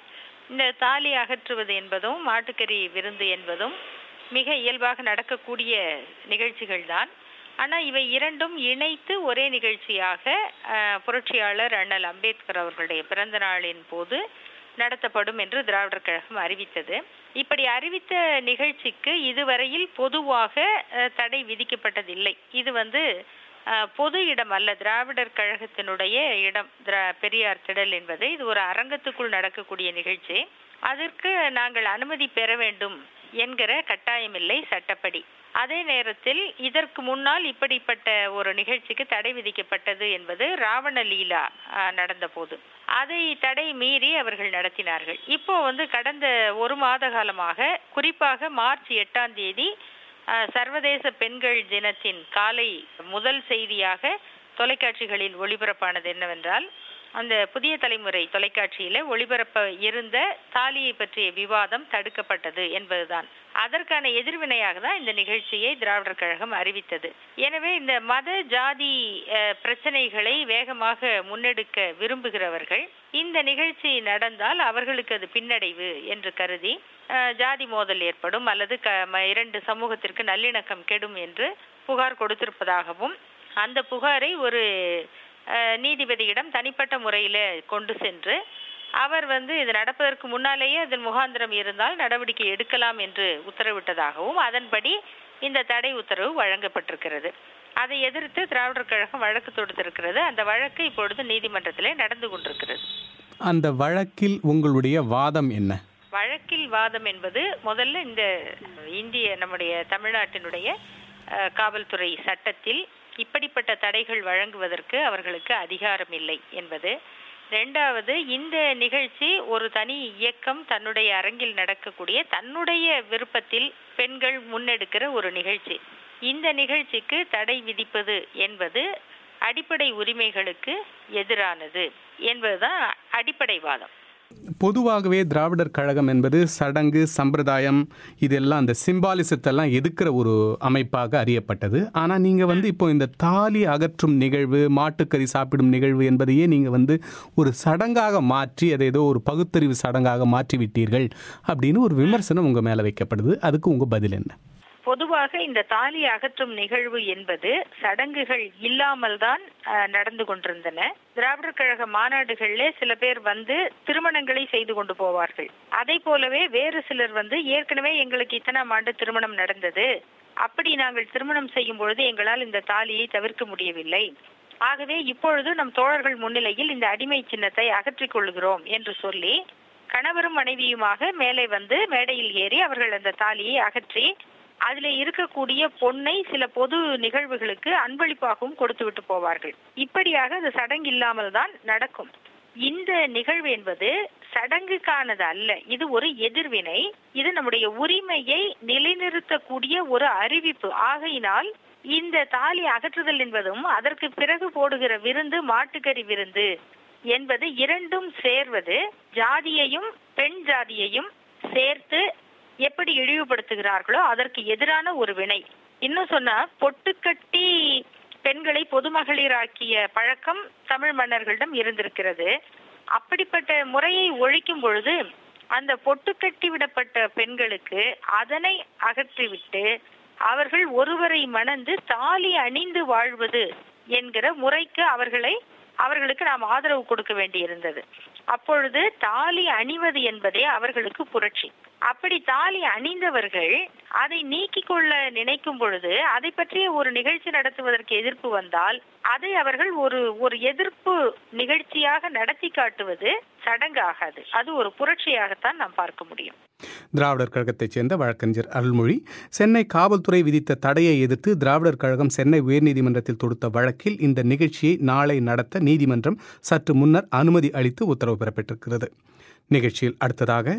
S3: இந்த தாலி அகற்றுவது என்பதும் மாட்டுக்கறி விருந்து என்பதும் மிக இயல்பாக நடக்கக்கூடிய நிகழ்ச்சிகள் தான் ஆனால் இவை இரண்டும் இணைத்து ஒரே நிகழ்ச்சியாக அஹ், புரட்சியாளர் அண்ணல் அம்பேத்கர் அவர்களுடைய பிறந்த நாளின் போது நடத்தப்படும் என்று திராவிடர் கழகம் அறிவித்தது இப்படி அறிவித்த நிகழ்ச்சிக்கு இதுவரையில் பொதுவாக அஹ், தடை விதிக்கப்பட்டதில்லை இது வந்து அஹ், பொது இடம் அல்ல திராவிடர் கழகத்தினுடைய இடம் திரா பெரியார் திடல் என்பது இது ஒரு அரங்கத்துக்குள் நடக்கக்கூடிய நிகழ்ச்சி அதற்கு நாங்கள் அனுமதி பெற வேண்டும் என்கிற கட்டாயமில்லை சட்டப்படி அதே நேரத்தில் இதற்கு முன்னால் இப்படிப்பட்ட ஒரு நிகழ்ச்சிக்கு தடை விதிக்கப்பட்டது என்பது ராவண லீலா அஹ், நடந்தபோது அதை தடை மீறி அவர்கள் நடத்தினார்கள் இப்போ வந்து கடந்த ஒரு மாத காலமாக குறிப்பாக மார்ச் எட்டாம் தேதி அஹ், சர்வதேச பெண்கள் தினத்தின் காலை முதல் செய்தியாக தொலைக்காட்சிகளில் ஒளிபரப்பானது என்னவென்றால் அந்த புதிய தலைமுறை தொலைக்காட்சியில ஒளிபரப்ப இருந்த தாலியை பற்றிய விவாதம் தடுக்கப்பட்டது என்பதுதான் அதற்கான எதிர்வினையாக தான் இந்த நிகழ்ச்சியை திராவிடர் கழகம் அறிவித்தது எனவே இந்த மத ஜாதி அஹ், பிரச்சனைகளை வேகமாக முன்னெடுக்க விரும்புகிறவர்கள் இந்த நிகழ்ச்சி நடந்தால் அவர்களுக்கு அது பின்னடைவு என்று கருதி அஹ், ஜாதி மோதல் ஏற்படும் அல்லது க ம- இரண்டு சமூகத்திற்கு நல்லிணக்கம் கெடும் என்று புகார் கொடுத்திருப்பதாகவும் அந்த புகாரை ஒரு அஹ், நீதிபதியிடம் தனிப்பட்ட முறையில் கொண்டு சென்று அவர் வந்து இது நடப்பதற்கு முன்னாலேயே அதன் முகாந்திரம் இருந்தால் நடவடிக்கை எடுக்கலாம் என்று உத்தரவிட்டதாகவும் அதன்படி இந்த தடை உத்தரவு வழங்கப்பட்டிருக்கிறது அதை எதிர்த்து திராவிடர் கழகம் வழக்கு தொடுத்திருக்கிறது அந்த வழக்கு இப்பொழுது நீதிமன்றத்திலே நடந்து கொண்டிருக்கிறது
S1: அந்த வழக்கில் உங்களுடைய வாதம் என்ன
S3: வழக்கில் வாதம் என்பது முதல்ல இந்த இந்திய நம்முடைய தமிழ்நாட்டினுடைய அஹ், காவல்துறை சட்டத்தில் இப்படிப்பட்ட தடைகள் வழங்குவதற்கு அவர்களுக்கு அதிகாரம் இல்லை என்பது ரெண்டாவது இந்த நிகழ்ச்சி ஒரு தனி இயக்கம் தன்னுடைய அரங்கில் நடக்கக்கூடிய தன்னுடைய விருப்பத்தில் பெண்கள் முன்னெடுக்கிற ஒரு நிகழ்ச்சி இந்த நிகழ்ச்சிக்கு தடை விதிப்பது என்பது அடிப்படை உரிமைகளுக்கு எதிரானது என்பதுதான் அடிப்படை வாதம்
S1: பொதுவாகவே திராவிடர் கழகம் என்பது சடங்கு சம்பிரதாயம் இதெல்லாம் அந்த சிம்பாலிசத்தெல்லாம் எதுக்கிற ஒரு அமைப்பாக அறியப்பட்டது ஆனால் நீங்கள் வந்து இப்போ இந்த தாலி அகற்றும் நிகழ்வு மாட்டுக்கறி சாப்பிடும் நிகழ்வு என்பதையே நீங்கள் வந்து ஒரு சடங்காக மாற்றி அதை ஏதோ ஒரு பகுத்தறிவு சடங்காக மாற்றி விட்டீர்கள் அப்படின்னு ஒரு விமர்சனம் உங்கள் மேலே வைக்கப்படுது அதுக்கு உங்கள் பதில் என்ன
S3: பொதுவாக இந்த தாலி அகற்றும் நிகழ்வு என்பது சடங்குகள் இல்லாமல் தான் அஹ், நடந்து கொண்டிருந்தன திராவிடர் கழக மாநாடுகளிலே சில பேர் வந்து திருமணங்களை செய்து கொண்டு போவார்கள் அதை போலவே வேறு சிலர் வந்து ஏற்கனவே எங்களுக்கு இத்தனாம் ஆண்டு திருமணம் நடந்தது அப்படி நாங்கள் திருமணம் செய்யும் பொழுது எங்களால் இந்த தாலியை தவிர்க்க முடியவில்லை ஆகவே இப்பொழுது நம் தோழர்கள் முன்னிலையில் இந்த அடிமை சின்னத்தை அகற்றிக் கொள்கிறோம் என்று சொல்லி கணவரும் மனைவியுமாக மேலே வந்து மேடையில் ஏறி அவர்கள் அந்த தாலியை அகற்றி அதுல இருக்கக்கூடிய பொன்னை சில பொது நிகழ்வுகளுக்கு அன்பளிப்பாகவும் கொடுத்து விட்டு போவார்கள் இப்படியாக அந்த சடங்கு இல்லாமல் தான் நடக்கும் இந்த நிகழ்வு என்பது சடங்குக்கானது அல்ல இது ஒரு எதிர்வினை இது நம்முடைய உரிமையை நிலைநிறுத்தக்கூடிய ஒரு அறிவிப்பு ஆகையினால் இந்த தாலி அகற்றுதல் என்பதும் அதற்கு பிறகு போடுகிற விருந்து மாட்டுக்கறி விருந்து என்பது இரண்டும் சேர்வது ஜாதியையும் பெண் ஜாதியையும் சேர்த்து எப்படி இழிவுபடுத்துகிறார்களோ அதற்கு எதிரான ஒரு வினை இன்னும் சொன்னா பொட்டுக்கட்டி பெண்களை பொதுமகளிராக்கிய பழக்கம் தமிழ் மன்னர்களிடம் இருந்திருக்கிறது அப்படிப்பட்ட முறையை ஒழிக்கும் பொழுது அந்த பொட்டுக்கட்டி விடப்பட்ட பெண்களுக்கு அதனை அகற்றிவிட்டு அவர்கள் ஒருவரை மணந்து தாலி அணிந்து வாழ்வது என்கிற முறைக்கு அவர்களை அவர்களுக்கு நாம் ஆதரவு கொடுக்க வேண்டியிருந்தது அப்பொழுது தாலி அணிவது என்பதே அவர்களுக்கு புரட்சி அப்படி தாலி அணிந்தவர்கள் அதை நீக்கிக் கொள்ள நினைக்கும் பொழுது அதை பற்றிய ஒரு நிகழ்ச்சி நடத்துவதற்கு எதிர்ப்பு வந்தால் அதை அவர்கள் ஒரு ஒரு எதிர்ப்பு நிகழ்ச்சியாக நடத்தி காட்டுவது சடங்காகாது அது ஒரு புரட்சியாகத்தான் நாம் பார்க்க முடியும்
S1: திராவிடர் கழகத்தைச் சேர்ந்த வழக்கறிஞர் அருள்மொழி சென்னை காவல்துறை விதித்த தடையை எதிர்த்து திராவிடர் கழகம் சென்னை உயர்நீதிமன்றத்தில் தொடுத்த வழக்கில் இந்த நிகழ்ச்சியை நாளை நடத்த நீதிமன்றம் சற்று முன்னர் அனுமதி அளித்து உத்தரவு பெறப்பட்டிருக்கிறது நிகழ்ச்சியில் அடுத்ததாக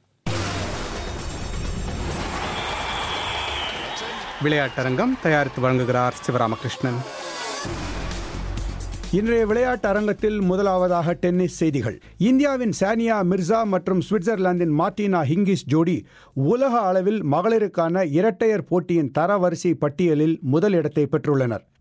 S1: விளையாட்டரங்கம் தயாரித்து வழங்குகிறார் சிவராமகிருஷ்ணன்
S7: இன்றைய விளையாட்டு அரங்கத்தில் முதலாவதாக டென்னிஸ் செய்திகள் இந்தியாவின் சானியா மிர்சா மற்றும் சுவிட்சர்லாந்தின் மார்டினா ஹிங்கிஸ் ஜோடி உலக அளவில் மகளிருக்கான இரட்டையர் போட்டியின் தரவரிசை பட்டியலில் முதலிடத்தை பெற்றுள்ளனர்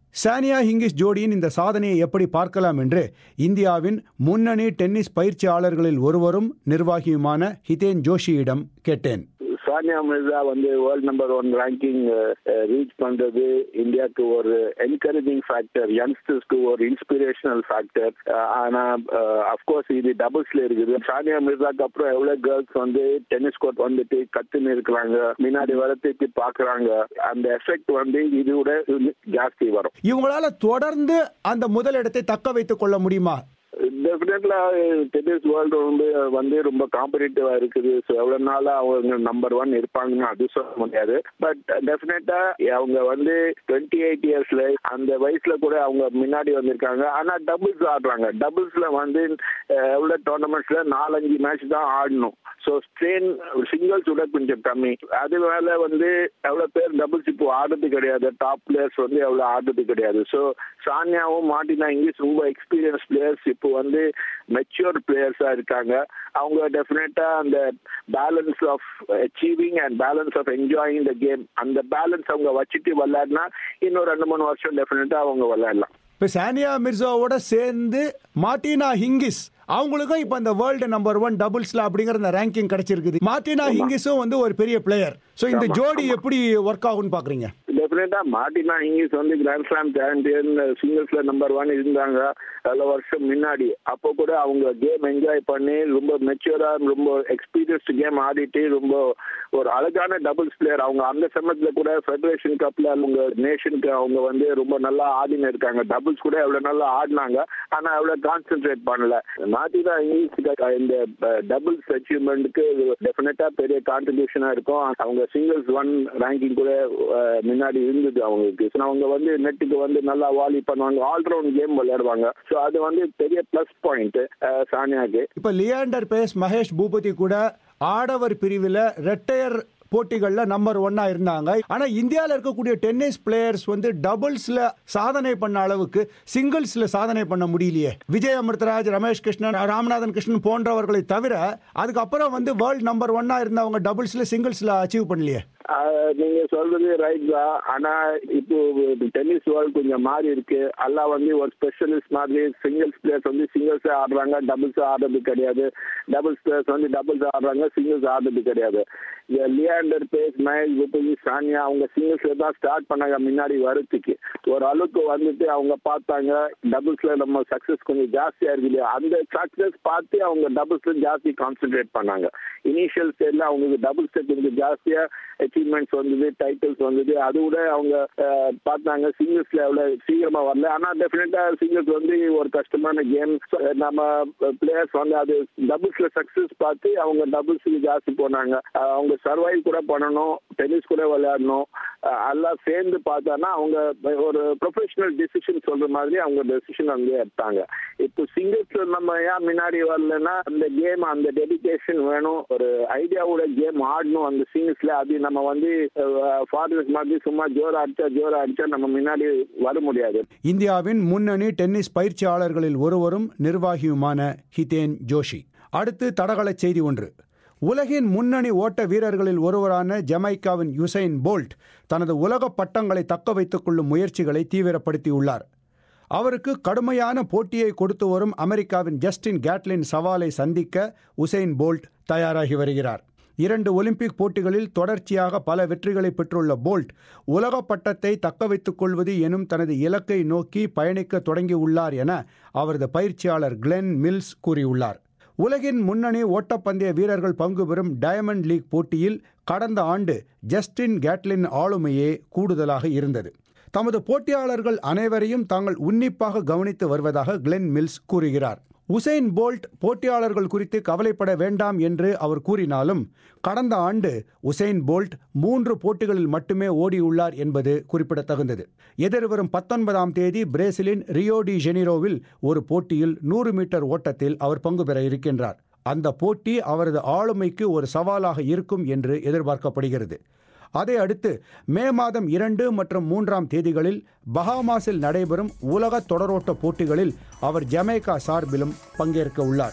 S7: சானியா ஹிங்கிஸ் ஜோடியின் இந்த சாதனையை எப்படி பார்க்கலாம் என்று இந்தியாவின் முன்னணி டென்னிஸ் பயிற்சியாளர்களில் ஒருவரும் நிர்வாகியுமான ஹிதேன் ஜோஷியிடம் கேட்டேன்
S12: சானியா மிர்சா வந்து world number one ranking reach பண்றது இந்தியாவுக்கு ஒரு என்கரேஜிங் ஃபேக்டர் யங்ஸ்டர்ஸ்க்கு ஒரு இன்ஸ்பிரேஷனல் ஃபேக்டர் ஆனா அஃப்கோர்ஸ் இது டபுள்ஸ்ல இருக்குது சானியா மிர்சாக்கு அப்புறம் எவ்வளவு கேர்ள்ஸ் வந்து டென்னிஸ் கோர்ட் வந்துட்டு கத்துன்னு இருக்கிறாங்க முன்னாடி வரத்துக்கு பாக்குறாங்க அந்த எஃபெக்ட் வந்து இதோட ஜாஸ்தி வரும்
S7: இவங்களால தொடர்ந்து அந்த முதலிடத்தை தக்க வைத்துக் கொள்ள முடியுமா
S12: டெஃபினெட்லா டென்னிஸ் வேர்ல்டு வந்து வந்து ரொம்ப காம்படிட்டிவா இருக்குது ஸோ எவ்வளவு நாளா அவங்க நம்பர் ஒன் இருப்பாங்கன்னு அது சொல்ல முடியாது பட் டெஃபினட்டா அவங்க வந்து டுவெண்ட்டி எயிட் இயர்ஸ்ல அந்த வயசுல கூட அவங்க முன்னாடி வந்திருக்காங்க ஆனா டபுள்ஸ் ஆடுறாங்க டபுள்ஸ்ல வந்து எவ்வளவு டோர்னமெண்ட்ஸ்ல நாலஞ்சு மேட்ச் தான் ஆடணும் ஸோ ஸ்ட்ரெயின் சிங்கிள்ஸ் விட கொஞ்சம் கம்மி அது மேல வந்து எவ்வளவு பேர் டபுள்ஸ் இப்போ ஆடுறது கிடையாது டாப் பிளேயர்ஸ் வந்து எவ்வளவு ஆடுறது கிடையாது ஸோ சானியாவும் மார்டினா இங்கிலீஷ் ரொம்ப எக்ஸ்பீரியன்ஸ் பிளேயர்ஸ் இப்போ வந்து மெச்சூர் பிளேயர்ஸா இருக்காங்க அவங்க டெஃபினட்டா அந்த balance of achieving and balance of enjoying the game அந்த பேலன்ஸ் அவங்க வச்சுட்டு விளையாடினா இன்னும் ரெண்டு மூணு வருஷம் டெஃபினட்டா அவங்க விளையாடலாம்
S7: இப்போ சானியா மிர்சாவோட சேர்ந்து மார்டினா ஹிங்கிஸ் அவங்களுக்கும் இப்போ அந்த வேர்ல்டு நம்பர் ஒன் டபுள்ஸ்ல அப்படிங்கிற அந்த ரேங்கிங் கிடைச்சிருக்குது மார்டினா ஹிங்கிஸும் வந்து ஒரு பெரிய பிளேயர் ஸோ இந்த ஜோடி எப்படி ஒர்க் ஆகும்னு பாக்குறீங்க
S12: டெஃபினட்டா மார்டினா இங்கிலீஷ் வந்து கிராண்ட் ஸ்லாம் சாம்பியன் சிங்கிள்ஸ்ல நம்பர் ஒன் இருந்தாங்க பல வருஷம் முன்னாடி அப்போ கூட அவங்க கேம் என்ஜாய் பண்ணி ரொம்ப மெச்சூரா ரொம்ப எக்ஸ்பீரியன்ஸ்டு கேம் ஆடிட்டு ரொம்ப ஒரு அழகான டபுள்ஸ் பிளேயர் அவங்க அந்த சமயத்துல கூட ஃபெடரேஷன் கப்ல அவங்க நேஷனுக்கு அவங்க வந்து ரொம்ப நல்லா ஆடினு இருக்காங்க டபுள்ஸ் கூட எவ்வளவு நல்லா ஆடினாங்க ஆனா அவ்வளவு கான்சென்ட்ரேட் பண்ணல மார்டினா இங்கிலீஷ் இந்த டபுள்ஸ் அச்சீவ்மெண்ட்டுக்கு டெஃபினட்டா பெரிய கான்ட்ரிபியூஷனா இருக்கும் அவங்க சிங்கிள்ஸ் ஒன் ரேங்கிங் கூட முன்னாடி இருந்தது அவங்களுக்கு அவங்க வந்து நெட்டுக்கு வந்து நல்லா வாலி பண்ணுவாங்க ஆல்ரவுண்ட் கேம் விளையாடுவாங்க ஸோ அது வந்து பெரிய பிளஸ் பாயிண்ட் சானியாக்கு
S7: இப்போ லியாண்டர் பேஸ் மகேஷ் பூபதி கூட ஆடவர் பிரிவில் ரெட்டையர் போட்டிகள்ல நம்பர் ஒன்னா இருந்தாங்க ஆனா இந்தியாவில் இருக்கக்கூடிய டென்னிஸ் பிளேயர்ஸ் வந்து டபுள்ஸ்ல சாதனை பண்ண அளவுக்கு சிங்கிள்ஸ்ல சாதனை பண்ண முடியலையே விஜய் அமிர்தராஜ் ரமேஷ் கிருஷ்ணன் ராமநாதன் கிருஷ்ணன் போன்றவர்களை தவிர அதுக்கப்புறம் வந்து வேர்ல்ட் நம்பர் ஒன்னா இருந்தவங்க டபுள்ஸ்ல சிங்கிள்ஸ்ல அச்சீவ் பண்ணலையே
S12: நீங்க சொல்றது ரைட் தான் ஆனா இப்போ டென்னிஸ் வேர்ல்ட் கொஞ்சம் மாறி இருக்கு எல்லாம் வந்து ஒரு ஸ்பெஷலிஸ்ட் மாதிரி சிங்கிள்ஸ் பிளேயர்ஸ் வந்து சிங்கிள்ஸ் ஆடுறாங்க டபுள்ஸ் ஆடுறது கிடையாது டபுள்ஸ் பிளேயர்ஸ் வந்து டபுள்ஸ் ஆடுறாங்க சிங்கிள்ஸ் ஆடுறது கிடையாது லியாண்டர் பேஸ் மகேஷ் பூபதி சானியா அவங்க சிங்கிள்ஸ்ல தான் ஸ்டார்ட் பண்ணாங்க முன்னாடி வரத்துக்கு ஒரு அளவுக்கு வந்துட்டு அவங்க பார்த்தாங்க டபுள்ஸ்ல நம்ம சக்சஸ் கொஞ்சம் ஜாஸ்தியா இருக்குது அந்த சக்சஸ் பார்த்து அவங்க டபுள்ஸ்ல ஜாஸ்தி கான்சென்ட்ரேட் பண்ணாங்க இனிஷியல் ஸ்டேஜ்ல அவங்களுக்கு டபுள்ஸ் கொஞ்சம் ஜாஸ்தியா அச்சீவ்மெண்ட்ஸ் வந்தது டைட்டில்ஸ் வந்தது அது கூட அவங்க பார்த்தாங்க சிங்கிள்ஸ்ல எவ்வளவு சீக்கிரமா வரல ஆனா டெஃபினட்டா சிங்கிள்ஸ் வந்து ஒரு கஷ்டமான கேம் நம்ம பிளேயர்ஸ் வந்து அது டபுள்ஸ்ல சக்சஸ் பார்த்து அவங்க டபுள்ஸுக்கு ஜாஸ்தி போனாங்க அவங்க சர்வைவ் கூட பண்ணணும் டென்னிஸ் கூட விளையாடணும் எல்லாம் சேர்ந்து பார்த்தானா அவங்க ஒரு ப்ரொஃபஷனல் டிசிஷன் சொல்ற மாதிரி அவங்க டெசிஷன் அங்கே எடுத்தாங்க இப்போ சிங்கிள்ஸ் நம்ம ஏன் முன்னாடி வரலன்னா அந்த கேம் அந்த டெடிக்கேஷன் வேணும் ஒரு ஐடியாவோட கேம் ஆடணும் அந்த சிங்கிள்ஸ்ல அது நம்ம வந்து ஃபாரினர்ஸ் மாதிரி சும்மா ஜோரா அடிச்சா ஜோரா அடிச்சா நம்ம முன்னாடி வர முடியாது
S7: இந்தியாவின் முன்னணி டென்னிஸ் பயிற்சியாளர்களில் ஒருவரும் நிர்வாகியுமான ஹிதேன் ஜோஷி அடுத்து தடகள செய்தி ஒன்று உலகின் முன்னணி ஓட்ட வீரர்களில் ஒருவரான ஜமைக்காவின் யுசைன் போல்ட் தனது உலக பட்டங்களை தக்க வைத்துக் கொள்ளும் முயற்சிகளை தீவிரப்படுத்தியுள்ளார் அவருக்கு கடுமையான போட்டியை கொடுத்து வரும் அமெரிக்காவின் ஜஸ்டின் கேட்லின் சவாலை சந்திக்க உசைன் போல்ட் தயாராகி வருகிறார் இரண்டு ஒலிம்பிக் போட்டிகளில் தொடர்ச்சியாக பல வெற்றிகளை பெற்றுள்ள போல்ட் உலக பட்டத்தை தக்க வைத்துக் கொள்வது எனும் தனது இலக்கை நோக்கி பயணிக்க தொடங்கியுள்ளார் என அவரது பயிற்சியாளர் கிளென் மில்ஸ் கூறியுள்ளார் உலகின் முன்னணி ஓட்டப்பந்தய வீரர்கள் பங்கு பெறும் டயமண்ட் லீக் போட்டியில் கடந்த ஆண்டு ஜஸ்டின் கேட்லின் ஆளுமையே கூடுதலாக இருந்தது தமது போட்டியாளர்கள் அனைவரையும் தாங்கள் உன்னிப்பாக கவனித்து வருவதாக கிளென் மில்ஸ் கூறுகிறார் உசைன் போல்ட் போட்டியாளர்கள் குறித்து கவலைப்பட வேண்டாம் என்று அவர் கூறினாலும் கடந்த ஆண்டு உசைன் போல்ட் மூன்று போட்டிகளில் மட்டுமே ஓடியுள்ளார் என்பது குறிப்பிடத்தகுந்தது எதிர்வரும் பத்தொன்பதாம் தேதி பிரேசிலின் ரியோ டி ஜெனிரோவில் ஒரு போட்டியில் நூறு மீட்டர் ஓட்டத்தில் அவர் பங்கு பெற இருக்கின்றார் அந்த போட்டி அவரது ஆளுமைக்கு ஒரு சவாலாக இருக்கும் என்று எதிர்பார்க்கப்படுகிறது அதை அடுத்து மே மாதம் இரண்டு மற்றும் மூன்றாம் தேதிகளில் பஹாமாஸில் நடைபெறும் உலக தொடரோட்ட போட்டிகளில் அவர் ஜமேக்கா சார்பிலும் பங்கேற்க உள்ளார்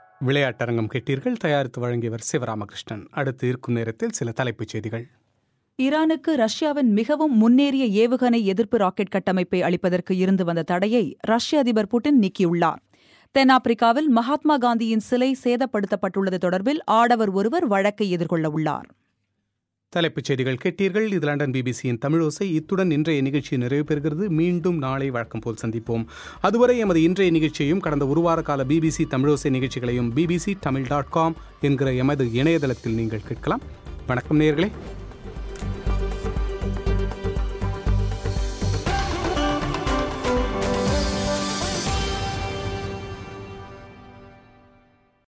S1: விளையாட்டரங்கம் கேட்டீர்கள் தயாரித்து வழங்கியவர் சிவராமகிருஷ்ணன் அடுத்து இருக்கும் நேரத்தில் சில தலைப்புச் செய்திகள்
S4: ஈரானுக்கு ரஷ்யாவின் மிகவும் முன்னேறிய ஏவுகணை எதிர்ப்பு ராக்கெட் கட்டமைப்பை அளிப்பதற்கு இருந்து வந்த தடையை ரஷ்ய அதிபர் புட்டின் நீக்கியுள்ளார் தென்னாப்பிரிக்காவில் மகாத்மா காந்தியின் சிலை சேதப்படுத்தப்பட்டுள்ளது தொடர்பில் ஆடவர் ஒருவர் வழக்கை எதிர்கொள்ள உள்ளார்
S1: தலைப்புச் செய்திகள் கேட்டீர்கள் இது லண்டன் பிபிசியின் தமிழோசை இத்துடன் இன்றைய நிகழ்ச்சி நிறைவு பெறுகிறது மீண்டும் நாளை வழக்கம் போல் சந்திப்போம் அதுவரை எமது இன்றைய நிகழ்ச்சியையும் கடந்த ஒரு வார கால பிபிசி தமிழோசை நிகழ்ச்சிகளையும் பிபிசி தமிழ் டாட் காம் என்கிற எமது இணையதளத்தில் நீங்கள் கேட்கலாம் வணக்கம் நேயர்களே